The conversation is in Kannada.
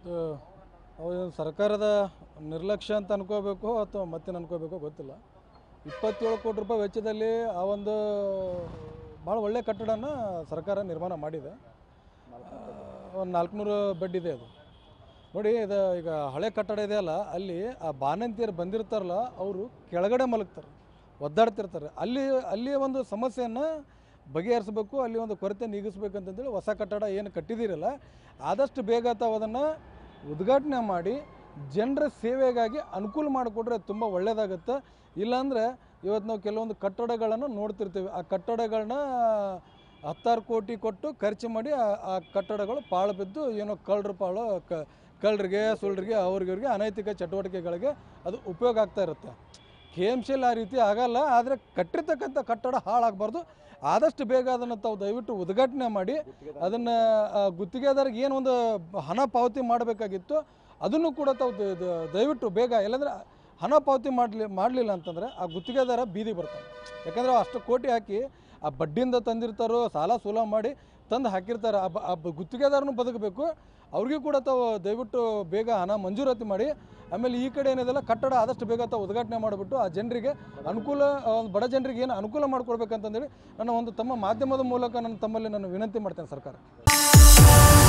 ಸೊ ಅವು ಸರ್ಕಾರದ ನಿರ್ಲಕ್ಷ್ಯ ಅಂತ ಅನ್ಕೋಬೇಕು ಅಥವಾ ಮತ್ತೇನು ಅನ್ಕೋಬೇಕು ಗೊತ್ತಿಲ್ಲ ಇಪ್ಪತ್ತೇಳು ಕೋಟಿ ರೂಪಾಯಿ ವೆಚ್ಚದಲ್ಲಿ ಆ ಒಂದು ಭಾಳ ಒಳ್ಳೆಯ ಕಟ್ಟಡನ ಸರ್ಕಾರ ನಿರ್ಮಾಣ ಮಾಡಿದೆ ಒಂದು ನಾಲ್ಕುನೂರು ಬೆಡ್ ಇದೆ ಅದು ನೋಡಿ ಇದು ಈಗ ಹಳೆ ಕಟ್ಟಡ ಇದೆಯಲ್ಲ ಅಲ್ಲಿ ಆ ಬಾಣಂತಿಯರು ಬಂದಿರ್ತಾರಲ್ಲ ಅವರು ಕೆಳಗಡೆ ಮಲಗ್ತಾರೆ ಒದ್ದಾಡ್ತಿರ್ತಾರೆ ಅಲ್ಲಿ ಅಲ್ಲಿ ಒಂದು ಸಮಸ್ಯೆಯನ್ನು ಬಗೆಹರಿಸಬೇಕು ಅಲ್ಲಿ ಒಂದು ಕೊರತೆ ನೀಗಿಸ್ಬೇಕಂತಂದೇಳಿ ಹೊಸ ಕಟ್ಟಡ ಏನು ಕಟ್ಟಿದ್ದೀರಲ್ಲ ಆದಷ್ಟು ಬೇಗ ತಾವು ಅದನ್ನು ಉದ್ಘಾಟನೆ ಮಾಡಿ ಜನರ ಸೇವೆಗಾಗಿ ಅನುಕೂಲ ಮಾಡಿಕೊಟ್ರೆ ತುಂಬ ಒಳ್ಳೆಯದಾಗುತ್ತೆ ಇಲ್ಲಾಂದರೆ ಇವತ್ತು ನಾವು ಕೆಲವೊಂದು ಕಟ್ಟಡಗಳನ್ನು ನೋಡ್ತಿರ್ತೀವಿ ಆ ಕಟ್ಟಡಗಳನ್ನ ಹತ್ತಾರು ಕೋಟಿ ಕೊಟ್ಟು ಖರ್ಚು ಮಾಡಿ ಆ ಆ ಕಟ್ಟಡಗಳು ಪಾಳು ಬಿದ್ದು ಏನೋ ಕಳ್ಳರು ಪಾಳು ಕ ಕಳ್ಳರಿಗೆ ಸುಳ್ಳರಿಗೆ ಅವ್ರಿಗೆ ಇವ್ರಿಗೆ ಅನೈತಿಕ ಚಟುವಟಿಕೆಗಳಿಗೆ ಅದು ಉಪಯೋಗ ಆಗ್ತಾ ಇರುತ್ತೆ ಕೆ ಎಮ್ ಸಿಯಲ್ಲಿ ಆ ರೀತಿ ಆಗಲ್ಲ ಆದರೆ ಕಟ್ಟಿರ್ತಕ್ಕಂಥ ಕಟ್ಟಡ ಹಾಳಾಗಬಾರ್ದು ಆದಷ್ಟು ಬೇಗ ಅದನ್ನು ತಾವು ದಯವಿಟ್ಟು ಉದ್ಘಾಟನೆ ಮಾಡಿ ಅದನ್ನು ಗುತ್ತಿಗೆದಾರಿಗೆ ಏನು ಒಂದು ಹಣ ಪಾವತಿ ಮಾಡಬೇಕಾಗಿತ್ತು ಅದನ್ನು ಕೂಡ ತಾವು ದ- ದ- ದಯವಿಟ್ಟು ಬೇಗ ಇಲ್ಲಾಂದ್ರೆ ಹಣ ಪಾವತಿ ಮಾಡಲಿ ಮಾಡಲಿಲ್ಲ ಅಂತಂದರೆ ಆ ಗುತ್ತಿಗೆದಾರ ಬೀದಿ ಬರ್ತಾನೆ ಯಾಕಂದರೆ ಅಷ್ಟು ಕೋಟಿ ಹಾಕಿ ಆ ಬಡ್ಡಿಯಿಂದ ತಂದಿರ್ತಾರೋ ಸಾಲ ಸೂಲ ಮಾಡಿ ತಂದು ಹಾಕಿರ್ತಾರೆ ಆ ಬ- ಆ ಬ- ಗುತ್ತಿಗೆದಾರನು ಬದುಕಬೇಕು ಅವ್ರಿಗೂ ಕೂಡ ತಾವು ದಯವಿಟ್ಟು ಬೇಗ ಹಣ ಮಂಜೂರಾತಿ ಮಾಡಿ ಆಮೇಲೆ ಈ ಕಡೆ ಏನಿದೆಲ್ಲ ಕಟ್ಟಡ ಆದಷ್ಟು ಬೇಗ ತಾವು ಉದ್ಘಾಟನೆ ಮಾಡಿಬಿಟ್ಟು ಆ ಜನರಿಗೆ ಅನುಕೂಲ ಆ ಒಂದು ಬಡ ಜನರಿಗೆ ಏನು ಅನುಕೂಲ ಮಾಡಿಕೊಡ್ಬೇಕಂತಂದೇಳಿ ನನ್ನ ಒಂದು ತಮ್ಮ ಮಾಧ್ಯಮದ ಮೂಲಕ ನಾನು ತಮ್ಮಲ್ಲಿ ನಾನು ವಿನಂತಿ ಮಾಡ್ತೇನೆ ಸರ್ಕಾರ